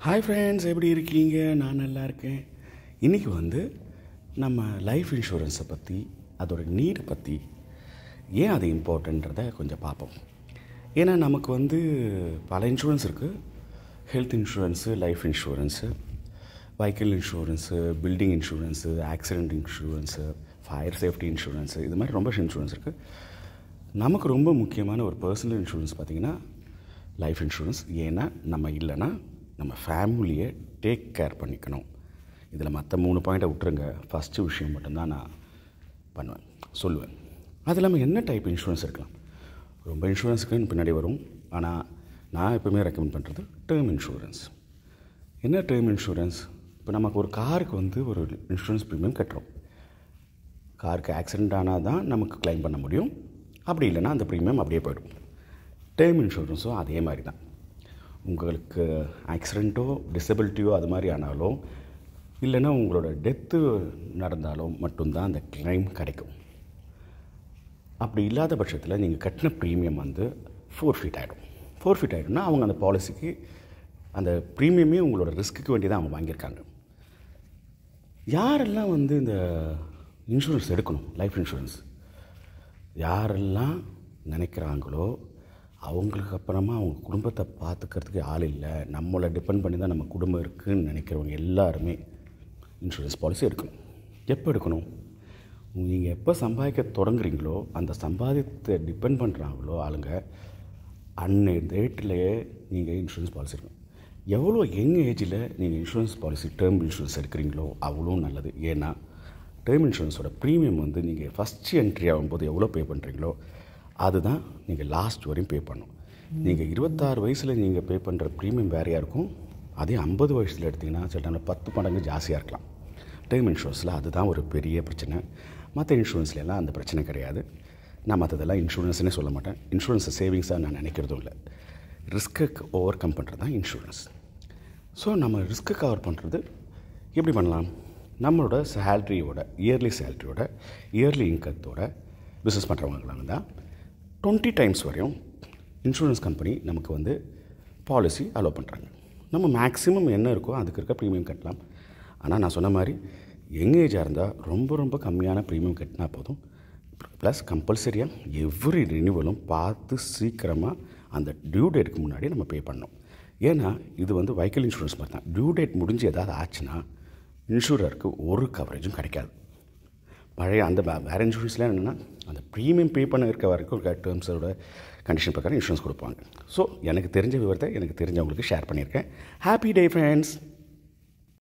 hi friends எப்படி இருக்கீங்க நான் நல்லா இருக்கேன் இன்றைக்கி வந்து நம்ம லைஃப் இன்சூரன்ஸை பற்றி அதோட நீட் பற்றி ஏன் அது இம்பார்ட்டன்றதை கொஞ்சம் பார்ப்போம் ஏன்னா நமக்கு வந்து பல இன்சூரன்ஸ் இருக்குது health insurance life insurance vehicle insurance building insurance accident insurance fire safety insurance இது மாதிரி ரொம்ப இன்சூரன்ஸ் இருக்குது நமக்கு ரொம்ப முக்கியமான ஒரு பர்சனல் இன்சூரன்ஸ் பார்த்திங்கன்னா லைஃப் இன்சூரன்ஸ் ஏன்னா நம்ம இல்லைன்னா நம்ம ஃபேமிலியை டேக் கேர் பண்ணிக்கணும் இதில் மற்ற மூணு பாயிண்ட்டை விட்டுருங்க ஃபஸ்ட்டு விஷயம் மட்டும்தான் நான் பண்ணுவேன் சொல்லுவேன் அது இல்லாமல் என்ன டைப் இன்சூரன்ஸ் இருக்கலாம் ரொம்ப இன்சூரன்ஸுக்குன்னு பின்னாடி வரும் ஆனால் நான் எப்பவுமே ரெக்கமெண்ட் பண்ணுறது டேர்ம் இன்சூரன்ஸ் என்ன டேர்ம் இன்சூரன்ஸ் இப்போ நமக்கு ஒரு காருக்கு வந்து ஒரு இன்சூரன்ஸ் ப்ரீமியம் கட்டுறோம் காருக்கு ஆக்சிடெண்ட் ஆனால் தான் நமக்கு க்ளைம் பண்ண முடியும் அப்படி இல்லைன்னா அந்த ப்ரீமியம் அப்படியே போயிடும் டேர்ம் இன்சூரன்ஸும் அதே மாதிரி தான் உங்களுக்கு ஆக்சிடெண்ட்டோ டிசபிலிட்டியோ அது மாதிரி ஆனாலும் இல்லைன்னா உங்களோட டெத்து நடந்தாலும் மட்டும்தான் அந்த க்ளைம் கிடைக்கும் அப்படி இல்லாத பட்சத்தில் நீங்கள் கட்டின ப்ரீமியம் வந்து ஃபோர் ஃபீட் ஆகிடும் ஃபோர் ஃபீட் ஆகிடும்னா அவங்க அந்த பாலிசிக்கு அந்த ப்ரீமியமே உங்களோட ரிஸ்க்குக்கு வேண்டி தான் அவங்க வாங்கியிருக்காங்க யாரெல்லாம் வந்து இந்த இன்சூரன்ஸ் எடுக்கணும் லைஃப் இன்சூரன்ஸ் யாரெல்லாம் நினைக்கிறாங்களோ அவங்களுக்கு அப்புறமா அவங்க குடும்பத்தை பார்த்துக்கிறதுக்கு ஆள் இல்லை நம்மளை டிபெண்ட் பண்ணி தான் நம்ம குடும்பம் இருக்குதுன்னு நினைக்கிறவங்க எல்லாருமே இன்சூரன்ஸ் பாலிசி எடுக்கணும் எப்போ எடுக்கணும் நீங்கள் எப்போ சம்பாதிக்க தொடங்குறீங்களோ அந்த சம்பாதித்தை டிபெண்ட் பண்ணுறாங்களோ ஆளுங்க அன்னைய டேட்லேயே நீங்கள் இன்சூரன்ஸ் பாலிசி எடுக்கணும் எவ்வளோ யங் ஏஜில் நீங்கள் இன்சூரன்ஸ் பாலிசி டேர்ம் இன்சூரன்ஸ் எடுக்கிறீங்களோ அவ்வளோ நல்லது ஏன்னா டேர்ம் இன்சூரன்ஸோட ப்ரீமியம் வந்து நீங்கள் ஃபஸ்ட்டு என்ட்ரி ஆகும்போது எவ்வளோ பே பண்ணுறீங்களோ அதுதான் நீங்கள் லாஸ்ட் வரையும் பே பண்ணணும் நீங்கள் இருபத்தாறு வயசில் நீங்கள் பே பண்ணுற ப்ரீமியம் வேறையாக இருக்கும் அதே ஐம்பது வயசில் எடுத்திங்கன்னா சில டைமில் பத்து மடங்கு ஜாஸ்தியாக இருக்கலாம் டேர்ம் இன்சூரன்ஸில் அதுதான் ஒரு பெரிய பிரச்சனை மற்ற இன்சூரன்ஸ்லாம் அந்த பிரச்சனை கிடையாது நான் மற்றதெல்லாம் இன்சூரன்ஸ்னே சொல்ல மாட்டேன் இன்சூரன்ஸை சேவிங்ஸாக நான் நினைக்கிறதும் இல்லை ரிஸ்க்கை ஓவர் கம் பண்ணுறது தான் இன்சூரன்ஸ் ஸோ நம்ம ரிஸ்க்கை கவர் பண்ணுறது எப்படி பண்ணலாம் நம்மளோட சேல்ரியோட இயர்லி சேல்ரியோட இயர்லி இன்கத்தோட பிஸ்னஸ் பண்ணுறவங்களாம் தான் டுவெண்ட்டி டைம்ஸ் வரையும் இன்சூரன்ஸ் கம்பெனி நமக்கு வந்து பாலிசி அலோவ் பண்ணுறாங்க நம்ம மேக்ஸிமம் என்ன இருக்கோ அதுக்கு இருக்க ப்ரீமியம் கட்டலாம் ஆனால் நான் சொன்ன மாதிரி யங் ஏஜாக இருந்தால் ரொம்ப ரொம்ப கம்மியான ப்ரீமியம் கட்டினா போதும் ப்ளஸ் கம்பல்சரியாக எவ்ரி ரினியூவலும் பார்த்து சீக்கிரமாக அந்த டியூ டேட்டுக்கு முன்னாடி நம்ம பே பண்ணோம் ஏன்னா இது வந்து வெஹிக்கிள் இன்சூரன்ஸ் மாதிரி தான் டியூ டேட் முடிஞ்சு ஏதாவது ஆச்சுன்னா இன்சூரருக்கு ஒரு கவரேஜும் கிடைக்காது பழைய அந்த வேறு இன்சூரன்ஸ்லாம் என்னென்னா அந்த ப்ரீமியம் பே பண்ண இருக்க வரைக்கும் இருக்க டேர்ம்ஸோட கண்டிஷன் பிரகாரம் இன்சூரன்ஸ் கொடுப்பாங்க ஸோ எனக்கு தெரிஞ்ச விவரத்தை எனக்கு தெரிஞ்சவங்களுக்கு ஷேர் பண்ணியிருக்கேன் ஹாப்பி டே ஃப்ரெண்ட்ஸ்